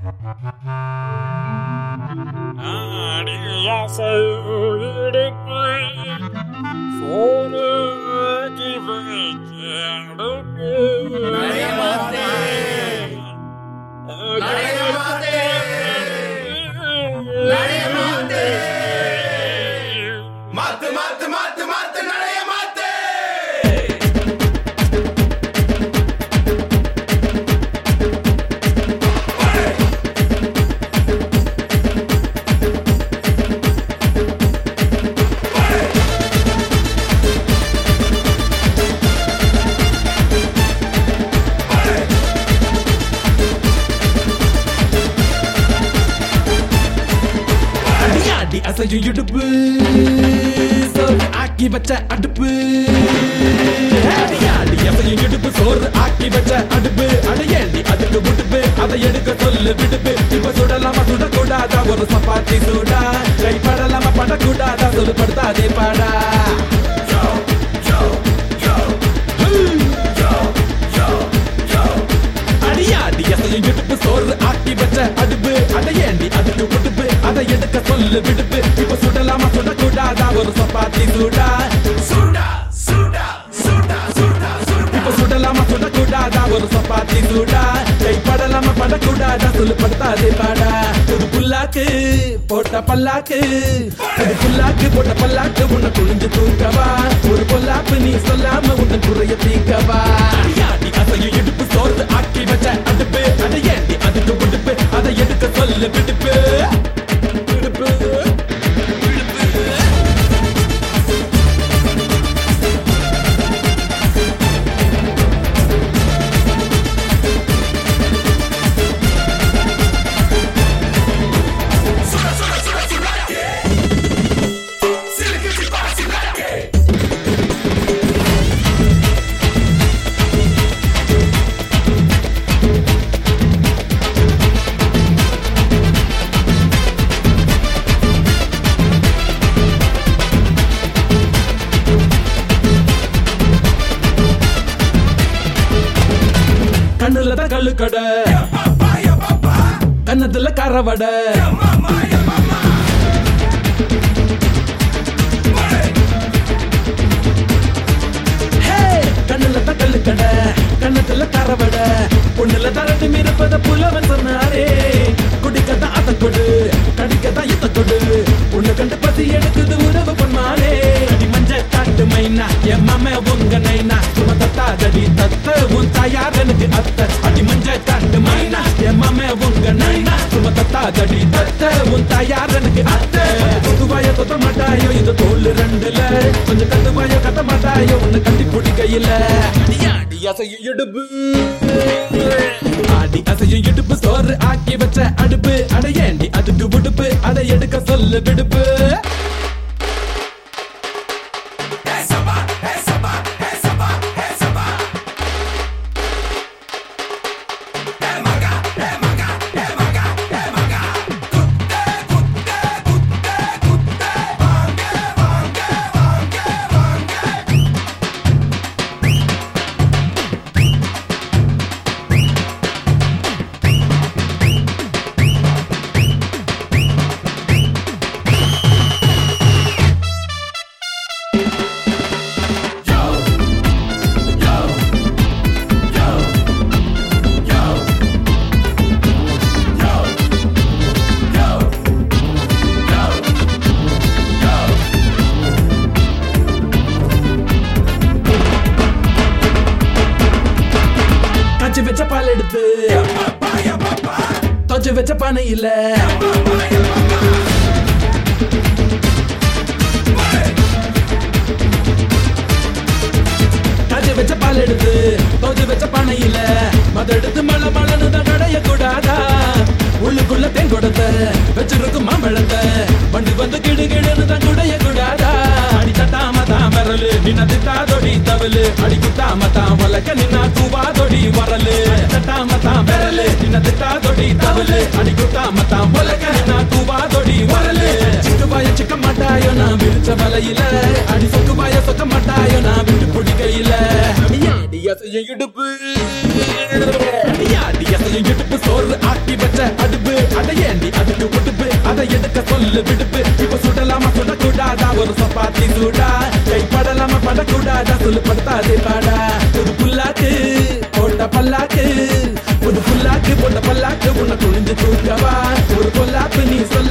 மாத்து மாத்து மாத்து மாத்து நடைய மாத்து அடியாடி அசையும் இடுப்பு சோறு ஆக்கி வச்ச அடுப்பு அடியாடி அசையும் இடுப்பு சோறு ஆக்கி வச்ச அடுப்பு அடையேண்டி அதுக்கு விடுப்பு அதை எடுக்க சொல்லு விடுப்பு இப்ப சுடலாமா சுடக்கூடாதா ஒரு சப்பாத்தி சூடா கை படலாமா படக்கூடாதா சொல்லு படுத்தாதே பாடா அடியாடி அசையும் இடுப்பு சோறு ஆக்கி வச்ச அடுப்பு அடையேண்டி அதுக்கு விடுப்பு அதை எடுக்க சொல்லு விடுப்பு இப்ப சுடலாமா சுடக்கூடாதா ஒரு சப்பாத்தி சூடா சுடா சுடா சுடா சுடா சுடா இப்ப சுடலாமா சுடக்கூடாதா ஒரு சப்பாத்தி சூடா கை படலாமா படக்கூடாதா சொல்லு படுத்தாதே பாடா ஒரு புல்லாக்கு போட்ட பல்லாக்கு ஒரு புல்லாக்கு போட்ட பல்லாக்கு உன்னை குளிஞ்சு தூக்கவா ஒரு பொல்லாப்பு நீ சொல்லாம உன்னை குறைய தீக்கவா அடியாடி அசையும் இடுப்பு சோறு ஆக்கி வச்ச அடுப்பு அதை ஏண்டி அதுக்கு விடுப்பு அதை எடுக்க சொல்லு விடுப்பு விடுப்பு விடுப்பு சிலுக்கு சிப்பா சிலாக்கே கண்ணுல தான் கல்லு கடை கண்ணத்துல கரவடை ஹே! கண்ணுல தான் கல்லு கடை கண்ணத்துல கரவடை பொண்ணுல தரட்டு மீறப்பத புலவன் சொன்னாரே குடிக்கத்தான் அத கொடு கடிக்கத்தான் இத கொடு உன்னை கண்டு பசி எடுக்குது உறவு பொன்மானே அடி மஞ்ச காட்டு மைனா என் மாம உங்க நைனா சும தத்தாதடி தத்த உன் தாயார் எனக்கு அத்த அடி மஞ்ச காட்டு மைனா என் மாம உங்க நைனா சும தத்தாதடி தத்த உன் தாயார் எனக்கு அத்த பொதுவாய தொத்த மாட்டாயோ இது தோல் ரெண்டுல கொஞ்சம் கத்துவாயோ கத்த மாட்டாயோ உன்னை கட்டி பிடிக்கையில அடியாடி அசையும் இடுப்பு ஆடி அசையும் இடுப்பு சோறு ஆக்கி வச்ச அடுப்பு அடையேண்டி அதுக்கு விடுப்பு அதை எடுக்க சொல்லு விடுப்பு Hesaba, hesaba, hesaba, hesaba. Emaga, emaga, emaga, emaga. Kutte, kutte, kutte, kutte. Vange, vange, vange, vange. காய்ச்சி வச்ச பால் எடுத்து தொச்சு வச்ச பானை இல்ல காய்ச்சி வச்ச பால் எடுத்து தொச்சு வச்ச பானை இல்ல மத எடுத்து மழை மழைன்னு தான் கடைய கூடாதா உள்ளுக்குள்ள தேன் கொடுத்த வச்சிருக்கும் மாம்பழத்தை வண்டி வந்து கிடு கிடுன்னு தான் குடைய கூடாதா அடி தட்டாம தான் வரலு நின்ன திட்டாதொடி தவலு அடி குத்தாம தான் வளக்க நின்னா தூவாதொடி வரலு அடி தட்டாம தான் வரலு நின்ன திட்டாதொடி தவலு அடி குத்தாம தான் வளக்க நின்னா தூவாதொடி வரலு சிக்கு பாய சிக்க மாட்டாயோ நான் விரிச்ச வலையில அடி சொக்கு பாய சொக்க மாட்டாயோ நான் விட்டு பிடிக்கையில அடியாடி அசைய இடுப்பு அடியாடி அசைய இடுப்பு சோறு ஆக்கி வச்ச அடுப்பு சூடா கை படலாம படக்கூடாதா சொல்லு படுத்தாதே பாடா புது புல்லாக்கு போட்ட பல்லாக்கு புது புல்லாக்கு போட்ட பல்லாக்கு உன்னை துணிஞ்சு தூக்கவா ஒரு பொல்லாப்பு நீ சொல்ல